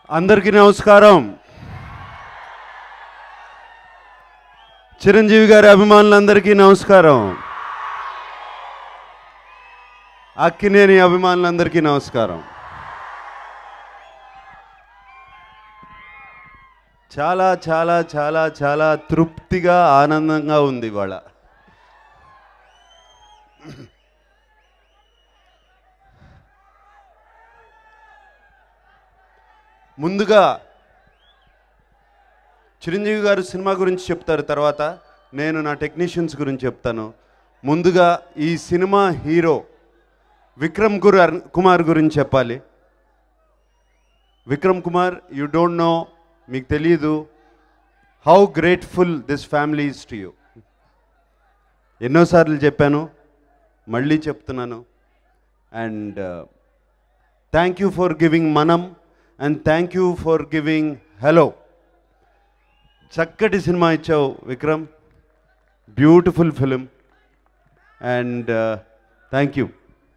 అందరికీ నమస్కారం చిరంజీవి గారి అభిమానులందరికీ నమస్కారం అక్కినేని అభిమానులందరికీ నమస్కారం చాలా చాలా చాలా చాలా తృప్తిగా ఆనందంగా ఉంది ఇవాళ ముందుగా చిరంజీవి గారు సినిమా గురించి చెప్తారు తర్వాత నేను నా టెక్నీషియన్స్ గురించి చెప్తాను ముందుగా ఈ సినిమా హీరో విక్రమ్ కుమార్ కుమార్ గురించి చెప్పాలి Vikram Kumar you don't know మీకు తెలియదు how grateful this family is to you ఎన్నోసార్లు చెప్పాను మళ్ళీ చెప్తున్నాను and thank you for giving మనం and thank you for giving hello చక్కటి సినిమా ఇచ్చావు Vikram beautiful film and thank you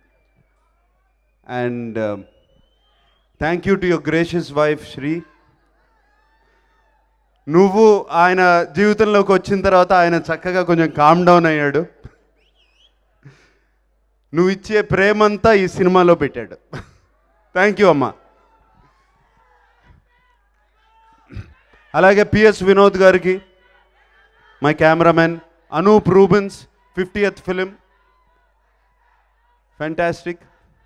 and thank you to your gracious wife Sri నువ్వు ఆయన జీవితంలోకి వచ్చిన తర్వాత ఆయన చక్కగా కొంచెం కామ్ డౌన్ అయ్యాడు నువ్వు ఇచ్చే ప్రేమంతా ఈ సినిమాలో పెట్టాడు థ్యాంక్ యూ అమ్మా అలాగే పిఎస్ వినోద్ గారికి my cameraman Anoop Rubens fiftieth film fantastic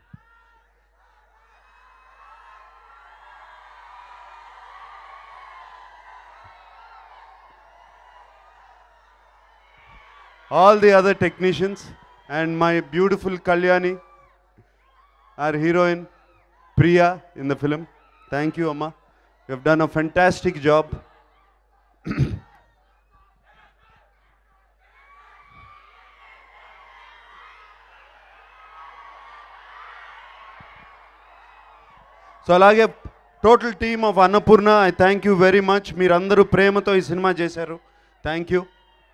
all the other technicians and my beautiful Kalyani, our heroine Priya in the film. Thank you, Amma. You have done a fantastic job. So అలాగే total team of Annapurna I thank you very much మీరందరూ ప్రేమతో ఈ cinema చేశారు thank you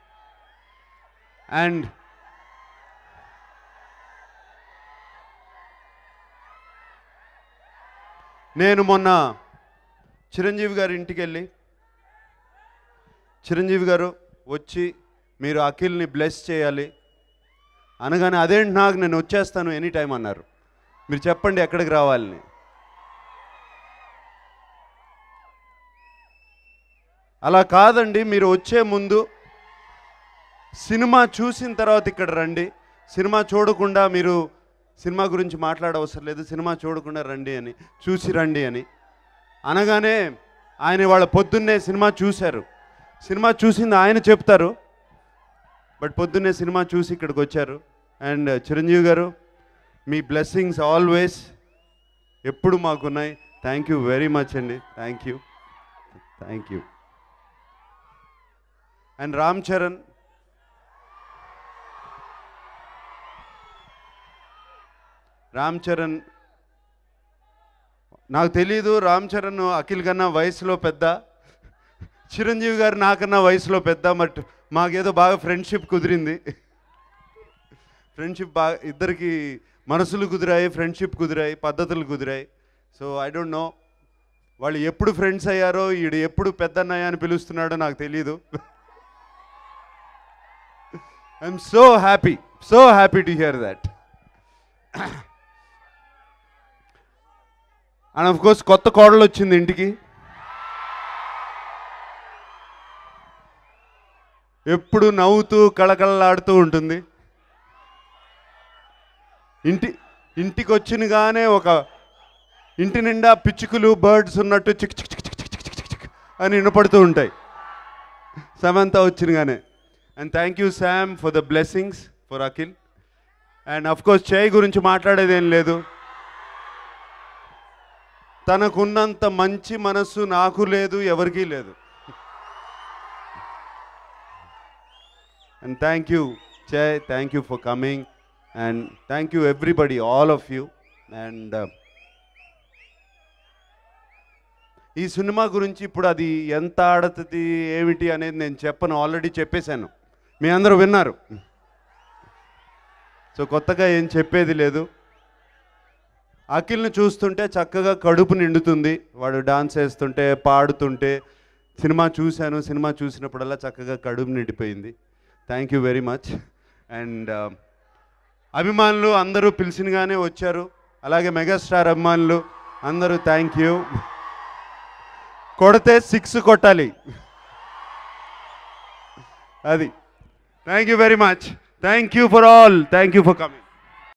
and నేను మొన్న చిరంజీవి గారి ఇంటికి వెళ్ళి చిరంజీవి గారు వచ్చి మీరు అఖిల్ని బ్లెస్ చేయాలి అనగానే అదేంటి నాకు నేను వచ్చేస్తాను ఎనీ టైం అన్నారు మీరు చెప్పండి ఎక్కడికి రావాలని అలా కాదండి మీరు వచ్చే ముందు సినిమా చూసిన తర్వాత ఇక్కడ రండి సినిమా చూడకుండా మీరు సినిమా గురించి మాట్లాడవసరం లేదు సినిమా చూడకుండా రండి అని చూసి రండి అని అనగానే ఆయన వాళ్ళ పొద్దున్నే సినిమా చూశారు సినిమా చూసింది ఆయన చెప్తారు బట్ పొద్దున్నే సినిమా చూసి ఇక్కడికి వచ్చారు అండ్ చిరంజీవి గారు మీ బ్లెస్సింగ్స్ ఆల్వేస్ ఎప్పుడు మాకున్నాయి థ్యాంక్ యూ వెరీ మచ్ అండి thank you thank you and Ram Charan Ram Charan నాకు తెలీదు రామ్ చరణ్ అఖిల్ కన్నా వయసులో పెద్ద చిరంజీవి గారు నాకన్నా వయసులో పెద్ద బట్ మాకేదో బాగా ఫ్రెండ్షిప్ కుదిరింది ఫ్రెండ్షిప్ బాగా ఇద్దరికి మనసులు కుదిరాయి ఫ్రెండ్షిప్ కుదిరాయి పద్ధతులు కుదిరాయి సో ఐ డోంట్ నో వాళ్ళు ఎప్పుడు ఫ్రెండ్స్ అయ్యారో ఈడు ఎప్పుడు పెద్దన్నయ్య అని పిలుస్తున్నాడో నాకు తెలియదు I'm so happy so happy to hear that and of course కొత్త కోడలు వచ్చింది ఇంటికి ఎప్పుడు నవ్వుతూ కళకళలాడుతూ ఉంటుంది ఇంటి ఇంటికి వచ్చినగానే ఒక ఇంటి నిండా పిచ్చుకలు బర్డ్స్ ఉన్నట్టు చిక్ చిక్ చిక్ చిక్ చిక్ చిక్ చిక్ చిక్ అని వినపడుతూ ఉంటాయి సమంత వచ్చినగానే and thank you Sam for the blessings for Akhil and of course చేయి గురించి మాట్లాడేది ఏం లేదు తనకున్నంత మంచి మనస్సు నాకు లేదు ఎవరికీ లేదు and thank you Jai thank you for coming and thank you everybody all of you and ఈ సినిమా గురించి ఇప్పుడు అది ఎంత ఆడుతుంది ఏమిటి అనేది నేను చెప్పను ఆల్రెడీ చెప్పేశాను మీ అందరూ విన్నారు సో కొత్తగా ఏం చెప్పేది లేదు అఖిల్ని చూస్తుంటే చక్కగా కడుపు నిండుతుంది వాడు డాన్స్ వేస్తుంటే పాడుతుంటే సినిమా చూశాను సినిమా చూసినప్పుడల్లా చక్కగా కడుపు నిండిపోయింది thank you very much and అభిమానులు అందరూ పిలిచినగానే వచ్చారు అలాగే మెగాస్టార్ అభిమానులు అందరూ థ్యాంక్ యూ కొడితే సిక్స్ కొట్టాలి అది thank you very much thank you for all thank you for coming